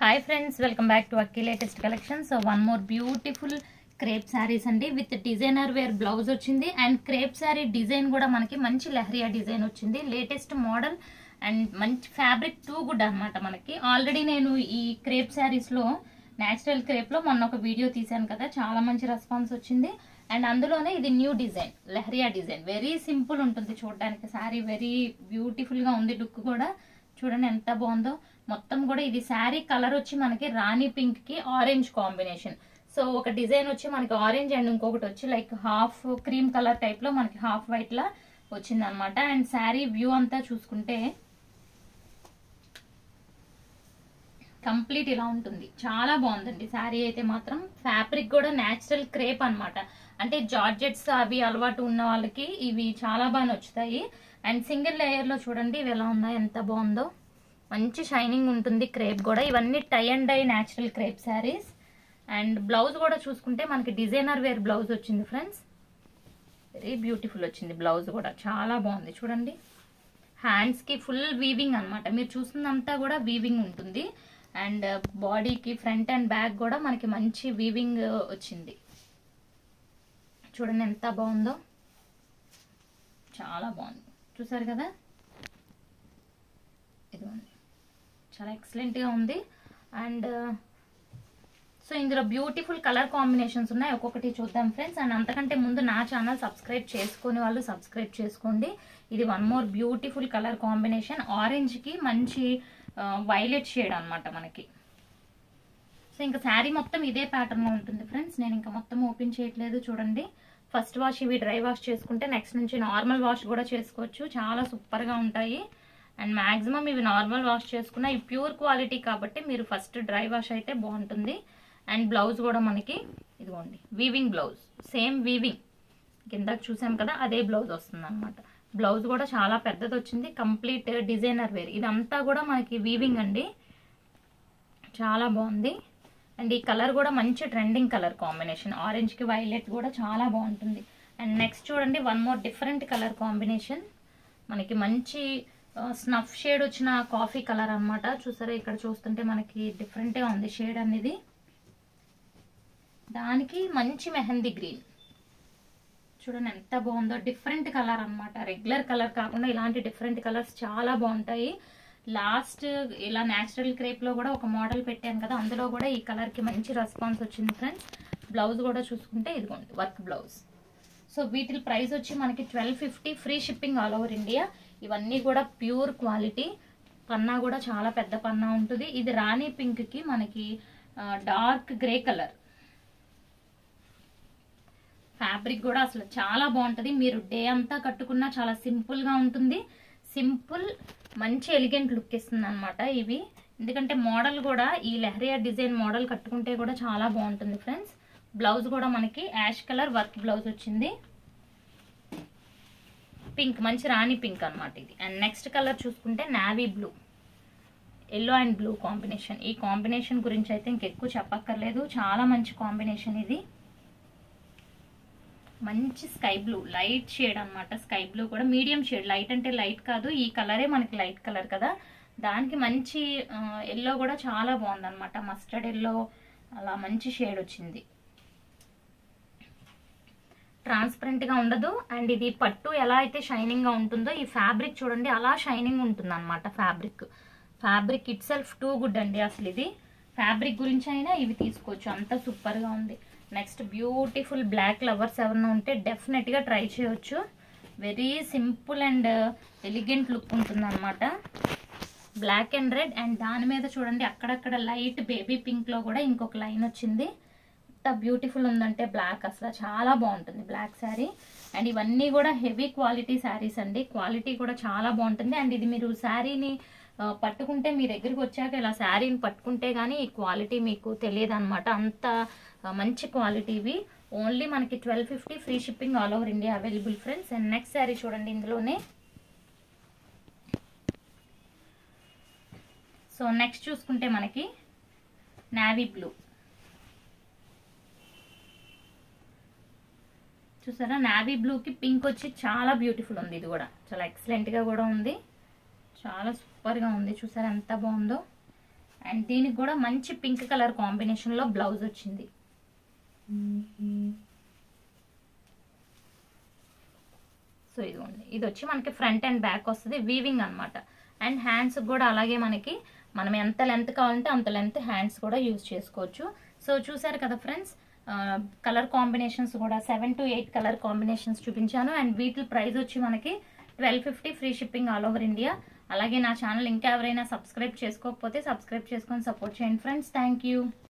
hi friends welcome back to Akki latest collection so one more beautiful crepe saris అండి with designer wear blouse వచ్చింది and crepe sari design కూడా మనకి మంచి leheriya design వచ్చింది latest model and మంచి fabric too good అన్నమాట మనకి ఆల్రెడీ నేను ఈ క్రేప్ శారీస్లో న్యాచురల్ క్రేప్లో మొన్న ఒక వీడియో తీశాను కదా చాలా మంచి రెస్పాన్స్ వచ్చింది అండ్ అందులోనే ఇది new design leheriya design very simple ఉంటుంది చూడడానికి శారీ వెరీ బ్యూటిఫుల్గా ఉంది లుక్ కూడా చూడండి ఎంత బాగుందో మొత్తం కూడా ఇది శారీ కలర్ వచ్చి మనకి రాణి పింక్ కి ఆరెంజ్ కాంబినేషన్ సో ఒక డిజైన్ వచ్చి మనకి ఆరెంజ్ అండ్ ఇంకొకటి వచ్చి like half cream colour type లో మనకి హాఫ్ వైట్ లా వచ్చింది అనమాట అండ్ శారీ వ్యూ అంతా చూసుకుంటే కంప్లీట్ ఇలా ఉంటుంది చాలా బాగుందండి శారీ అయితే మాత్రం ఫ్యాబ్రిక్ కూడా న్యాచురల్ క్రేప్ అన్నమాట అంటే జార్జెట్స్ అవి అలవాటు ఉన్న వాళ్ళకి ఇవి చాలా బాగా నచ్చుతాయి అండ్ సింగిల్ లేయర్ లో చూడండి ఇవి ఎలా ఉన్నాయి ఎంత బాగుందో మంచి షైనింగ్ ఉంటుంది క్రేప్ కూడా ఇవన్నీ tie and dye natural crepe saris and blouse కూడా చూసుకుంటే మనకి డిజైనర్ వేర్ బ్లౌజ్ వచ్చింది ఫ్రెండ్స్ వెరీ బ్యూటిఫుల్ వచ్చింది బ్లౌజ్ కూడా చాలా బాగుంది చూడండి హ్యాండ్స్ కి ఫుల్ వీవింగ్ అన్నమాట మీరు చూసిందంతా కూడా వీవింగ్ ఉంటుంది అండ్ బాడీకి ఫ్రంట్ అండ్ బ్యాక్ కూడా మనకి మంచి వీవింగ్ వచ్చింది చూడండి ఎంత బాగుందో చాలా బాగుంది చూసారు కదా ఇదిగోండి చాలా ఎక్సలెంట్గా ఉంది అండ్ సో ఇందులో బ్యూటిఫుల్ కలర్ కాంబినేషన్స్ ఉన్నాయి ఒక్కొక్కటి చూద్దాం ఫ్రెండ్స్ అండ్ అంతకంటే ముందు నా ఛానల్ సబ్స్క్రైబ్ చేసుకునే వాళ్ళు సబ్స్క్రైబ్ చేసుకోండి ఇది one more beautiful colour combination ఆరెంజ్కి మంచి వైలెట్ షేడ్ అన్నమాట మనకి సో ఇంకా శారీ మొత్తం ఇదే ప్యాటర్న్లో ఉంటుంది ఫ్రెండ్స్ నేను ఇంకా మొత్తం ఓపెన్ చేయట్లేదు చూడండి ఫస్ట్ వాష్ ఇవి డ్రై వాష్ చేసుకుంటే నెక్స్ట్ నుంచి నార్మల్ వాష్ కూడా చేసుకోవచ్చు చాలా సూపర్గా ఉంటాయి అండ్ మాక్సిమం ఇవి నార్మల్ వాష్ చేసుకున్న ఇవి ప్యూర్ క్వాలిటీ కాబట్టి మీరు ఫస్ట్ డ్రై వాష్ అయితే బాగుంటుంది అండ్ బ్లౌజ్ కూడా మనకి ఇదిగోండి వీవింగ్ బ్లౌజ్ సేమ్ వీవింగ్ కిందకి చూసాం కదా అదే బ్లౌజ్ వస్తుంది అనమాట బ్లౌజ్ కూడా చాలా పెద్దది వచ్చింది కంప్లీట్ డిజైనర్ వేర్ ఇదంతా కూడా మనకి వీవింగ్ అండి చాలా బాగుంది అండ్ ఈ కలర్ కూడా మంచి ట్రెండింగ్ కలర్ కాంబినేషన్ ఆరెంజ్కి వైలెట్ కూడా చాలా బాగుంటుంది అండ్ నెక్స్ట్ చూడండి one more different colour combination మనకి మంచి స్నఫ్ షేడ్ వచ్చిన కాఫీ కలర్ అన్నమాట చూసారా ఇక్కడ చూస్తుంటే మనకి డిఫరెంట్గా ఉంది షేడ్ అనేది దానికి మంచి మెహందీ గ్రీన్ చూడండి ఎంత బాగుందో డిఫరెంట్ కలర్ అన్నమాట రెగ్యులర్ కలర్ కాకుండా ఇలాంటి డిఫరెంట్ కలర్స్ చాలా బాగుంటాయి లాస్ట్ ఇలా న్యాచురల్ క్రేప్ లో కూడా ఒక మోడల్ పెట్టాను కదా అందులో కూడా ఈ కలర్ కి మంచి రెస్పాన్స్ వచ్చింది ఫ్రెండ్స్ బ్లౌజ్ కూడా చూసుకుంటే ఇదిగోండి వర్క్ బ్లౌజ్ సో వీటి ప్రైస్ వచ్చి మనకి twelve fifty free shipping all over India ఇవన్నీ కూడా ప్యూర్ క్వాలిటీ పన్నా కూడా చాలా పెద్ద పన్నా ఉంటుంది ఇది రాణి పింక్ కి మనకి డార్క్ గ్రే కలర్ ఫ్యాబ్రిక్ కూడా అసలు చాలా బాగుంటుంది మీరు డే అంతా కట్టుకున్నా చాలా సింపుల్ గా ఉంటుంది సింపుల్ మంచి ఎలిగెంట్ లుక్ ఇస్తుంది అనమాట ఇవి ఎందుకంటే మోడల్ కూడా ఈ లెహరియా డిజైన్ మోడల్ కట్టుకుంటే కూడా చాలా బాగుంటుంది ఫ్రెండ్స్ బ్లౌజ్ కూడా మనకి యాష్ కలర్ వర్క్ బ్లౌజ్ వచ్చింది పింక్ మంచి రాణి పింక్ అనమాట ఇది అండ్ నెక్స్ట్ కలర్ చూసుకుంటే navy blue yellow and blue combination ఈ కాంబినేషన్ గురించి అయితే ఇంకెక్కువ చెప్పక్కర్లేదు చాలా మంచి కాంబినేషన్ ఇది మంచి స్కై బ్లూ లైట్ షేడ్ అనమాట స్కై బ్లూ కూడా మీడియం షేడ్ లైట్ అంటే లైట్ కాదు ఈ కలరే మనకి లైట్ కలర్ కదా దానికి మంచి ఎల్లో కూడా చాలా బాగుంది అనమాట మస్టర్డ్ ఎల్లో అలా మంచి షేడ్ వచ్చింది ట్రాన్స్పరెంట్ గా ఉండదు అండ్ ఇది పట్టు ఎలా అయితే షైనింగ్ గా ఉంటుందో ఈ ఫ్యాబ్రిక్ చూడండి అలా షైనింగ్ ఉంటుంది అనమాట fabric fabric itself too good అండి అసలు ఇది ఫ్యాబ్రిక్ గురించి అయినా ఇవి తీసుకోవచ్చు అంత సూపర్ గా ఉంది నెక్స్ట్ బ్యూటిఫుల్ బ్లాక్ లవర్స్ ఎవరైనా ఉంటే డెఫినెట్ గా ట్రై చేయొచ్చు very simple and elegant look ఉంటుంది అనమాట బ్లాక్ అండ్ రెడ్ అండ్ దాని మీద చూడండి అక్కడక్కడ లైట్ బేబీ పింక్ లో కూడా ఇంకొక లైన్ వచ్చింది ఎంత బ్యూటిఫుల్ ఉందంటే బ్లాక్ అసలు చాలా బాగుంటుంది బ్లాక్ శారీ అండ్ ఇవన్నీ కూడా హెవీ క్వాలిటీ శారీస్ అండి క్వాలిటీ కూడా చాలా బాగుంటుంది అండ్ ఇది మీరు శారీని పట్టుకుంటే మీ దగ్గరికి వచ్చాక ఇలా శారీని పట్టుకుంటే కానీ ఈ క్వాలిటీ మీకు తెలియదు అనమాట అంత మంచి క్వాలిటీ ఇవి ఓన్లీ మనకి twelve fifty free shipping all over India available friends and next sari చూడండి ఇందులోనే సో నెక్స్ట్ చూసుకుంటే మనకి నావీ బ్లూ చూసారా నావీ బ్లూకి పింక్ వచ్చి చాలా బ్యూటిఫుల్ ఉంది ఇది కూడా చాలా ఎక్సలెంట్గా కూడా ఉంది చాలా సూపర్గా ఉంది చూసారా ఎంత బాగుందో అండ్ దీనికి కూడా మంచి పింక్ కలర్ కాంబినేషన్లో బ్లౌజ్ వచ్చింది సో ఇదిగోండి ఇది వచ్చి మనకి ఫ్రంట్ అండ్ బ్యాక్ వస్తుంది వీవింగ్ అన్నమాట అండ్ హ్యాండ్స్ కూడా అలాగే మనకి మనం ఎంత లెంత్ కావాలంటే అంత లెంత్ హ్యాండ్స్ కూడా యూజ్ చేసుకోవచ్చు సో చూసారు కదా ఫ్రెండ్స్ కలర్ కాంబినేషన్స్ కూడా seven to eight colour combinations చూపించాను అండ్ వీటి ప్రైస్ వచ్చి మనకి twelve fifty free shipping all over India అలాగే నా ఛానల్ ఇంకా ఎవరైనా సబ్స్క్రైబ్ చేసుకోకపోతే సబ్స్క్రైబ్ చేసుకొని సపోర్ట్ చేయండి ఫ్రెండ్స్ థ్యాంక్ యూ